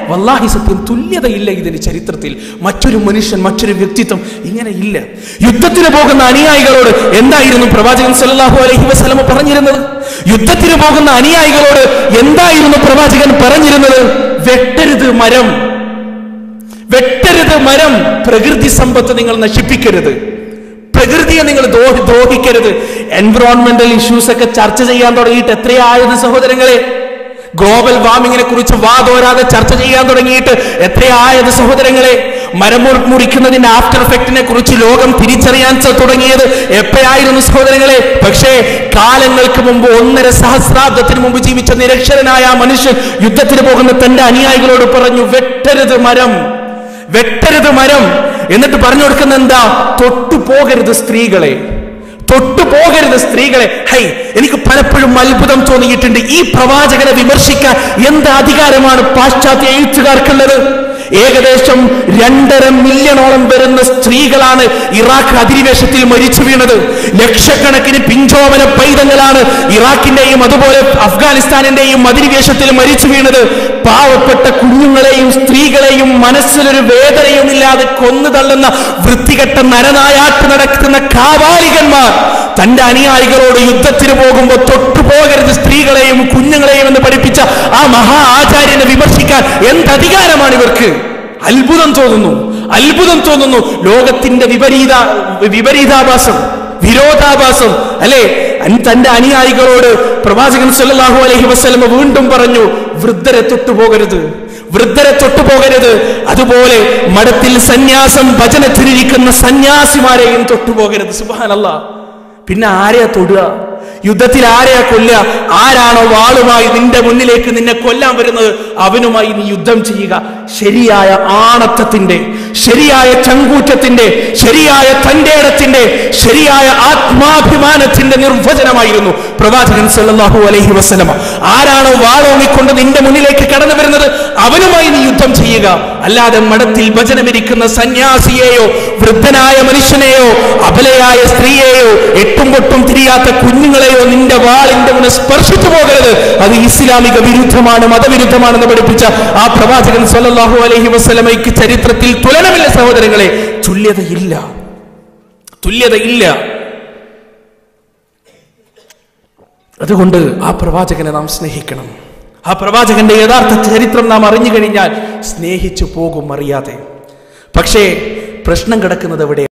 വല്ലാഹി സത്യം തുല്യതയില്ല ഇതിന് ചരിത്രത്തിൽ മറ്റൊരു മനുഷ്യൻ മറ്റൊരു വ്യക്തിത്വം ഇങ്ങനെ ഇല്ല യുദ്ധത്തിന് പോകുന്ന അനുയായികളോട് എന്തായിരുന്നു പ്രവാചകൻ സല്ലല്ലാഹു അലൈഹി വസല്ലമ പറഞ്ഞിരുന്നത് യുദ്ധത്തിന് പോകുന്ന അനുയായികളോട് എന്തായിരുന്നു പ്രവാചകൻ പറഞ്ഞിരുന്നത് വെട്ടരുത് മരം വെട്ടരുത് മരം പ്രകൃതി സമ്പത്ത് നിങ്ങൾ നശിപ്പിക്കരുത് പ്രകൃതിയെ നിങ്ങൾ ദ്രോഹി ദ്രോഹിക്കരുത് എൻവിറോൺമെന്റൽ ഇഷ്യൂസ് ഒക്കെ ചർച്ച ചെയ്യാൻ തുടങ്ങിയിട്ട് എത്രയായത് സഹോദരങ്ങളെ ഗ്ലോബൽ വാർമിങ്ങിനെ കുറിച്ച് വാതോരാതെ ചർച്ച ചെയ്യാൻ തുടങ്ങിയിട്ട് എത്രയായത് സഹോദരങ്ങളെ മരം മുറി- മുറിക്കുന്നതിന്റെ ആഫ്റ്റർ എഫക്റ്റിനെ കുറിച്ച് ലോകം തിരിച്ചറിയാൻ ച- തുടങ്ങിയത് എപ്പോഴായിരുന്നു സഹോദരങ്ങളെ പക്ഷേ കാലങ്ങൾക്ക് മുമ്പ് ഒന്നര സഹസ്രാബ്ദത്തിന് മുമ്പ് ജീവിച്ച നിരക്ഷരനായ ആ മനുഷ്യൻ യുദ്ധത്തിന് പോകുന്ന തന്റെ അനുയായികളോട് പറഞ്ഞു വെട്ടരുത് മരം വെട്ടരുത് മരം എന്നിട്ട് പറഞ്ഞു കൊടുക്കുന്ന എന്താ തൊട്ടു പോകരുത് സ്ത്രീകളെ തൊട്ടു പോകരുത് സ്ത്രീകളെ ഹൈ എനിക്ക് പലപ്പോഴും അത്ഭുതം തോന്നിയിട്ടുണ്ട് ഈ പ്രവാചകനെ വിമർശിക്കാൻ എന്ത് അധികാരമാണ് പാശ്ചാത്യ എഴുത്തുകാർക്കുള്ളത് ഏകദേശം രണ്ടര മില്യണോളം വരുന്ന സ്ത്രീകളാണ് ഇറാഖ് അധിനിവേശത്തിൽ മരിച്ചു വീണത് ലക്ഷക്കണക്കിന് പിഞ്ചോമന പൈതങ്ങളാണ് ഇറാഖിന്റെയും അതുപോലെ അഫ്ഗാനിസ്ഥാനിന്റെയും അധിനിവേശത്തിൽ മരിച്ചു വീണത് പാവപ്പെട്ട കുഞ്ഞുങ്ങളെയും സ്ത്രീകളെയും മനസ്സിലൊരു വേദനയും ഇല്ലാതെ കൊന്നു തള്ളുന്ന വൃത്തികെട്ട നരനായാട്ട് നടക്കുന്ന കാവാലികന്മാർ തന്റെ അനുയായികളോട് യുദ്ധത്തിന് പോകുമ്പോൾ തൊട്ടുപോകരുത് സ്ത്രീകളെയും കുഞ്ഞുങ്ങളെയും എന്ന് പഠിപ്പിച്ച ആ മഹാ ആചാര്യനെ വിമർശിക്കാൻ എന്ത് അധികാരമാണ് ഇവർക്ക് അത്ഭുതം തോന്നുന്നു അത്ഭുതം തോന്നുന്നു ലോകത്തിന്റെ വിപരീത വിപരീതാഭാസം വിരോധാഭാസം അല്ലെ അൻ- തന്റെ അനുയായികളോട് പ്രവാചകൻ സല്ലല്ലാഹു അലൈഹി വസല്ലമ വീണ്ടും പറഞ്ഞു വൃദ്ധരെ തൊട്ടുപോകരുത് വൃദ്ധരെ തൊട്ടുപോകരുത് അതുപോലെ മഠത്തിൽ സന്യാസം ഭജനത്തിനിരിക്കുന്ന സന്യാസിമാരെയും തൊട്ടുപോകരുത് സുബാനല്ല പിന്നെ ആരെയാ തൊടുക യുദ്ധത്തിൽ ആരെയാ കൊല്ലുക ആരാണോ വാളുമായി നിന്റെ മുന്നിലേക്ക് നിന്നെ കൊല്ലാൻ വരുന്നത് അവനുമായി നീ യുദ്ധം ചെയ്യുക ശരിയായ ആണത്തത്തിന്റെ ശരിയായ ചങ്കൂറ്റത്തിന്റെ ശരിയായ തന്റേടത്തിന്റെ ശരിയായ ആത്മാഭിമാനത്തിന്റെ നിർവചനമായിരുന്നു പ്രവാചകൻ സല്ലല്ലാഹു അലൈഹി വസല്ലമ ആരാണോ വാളോങ്ങിക്കൊണ്ട് നിന്റെ മുന്നിലേക്ക് കടന്നു വരുന്നത് അവനുമായി നീ യുദ്ധം ചെയ്യുക അല്ലാതെ മഠത്തിൽ ഭജനമിരിക്കുന്ന സന്യാസിയെയോ വൃദ്ധനായ മനുഷ്യനെയോ അബലയായ സ്ത്രീയെയോ എട്ടും പൊട്ടും തിരിയാത്ത കുഞ്ഞുങ്ങളെയോ നിന്റെ വാളിന്റെ മുന്നിൽ സ്പർശിച്ചു പോകരുത് അത് ഇസ്ലാമിക വിരുദ്ധമാണ് മതവിരുദ്ധമാണെന്ന് പഠിപ്പിച്ച ആ പ്രവാചകൻ സല്ലല്ലാഹു അലൈഹി വസല്ലമയ്ക്ക് ചരിത്രത്തിൽ തുലനമില്ല സഹോദരങ്ങളെ തുല്യതയില്ല തുല്യതയില്ല അതുകൊണ്ട് ആ പ്രവാചകനെ നാം സ്നേഹിക്കണം ആ പ്രവാചകന്റെ യഥാർത്ഥ ചരിത്രം നാം അറിഞ്ഞു കഴിഞ്ഞാൽ സ്നേഹിച്ചു പോകും അറിയാതെ പക്ഷേ പ്രശ്നം കിടക്കുന്നത് എവിടെ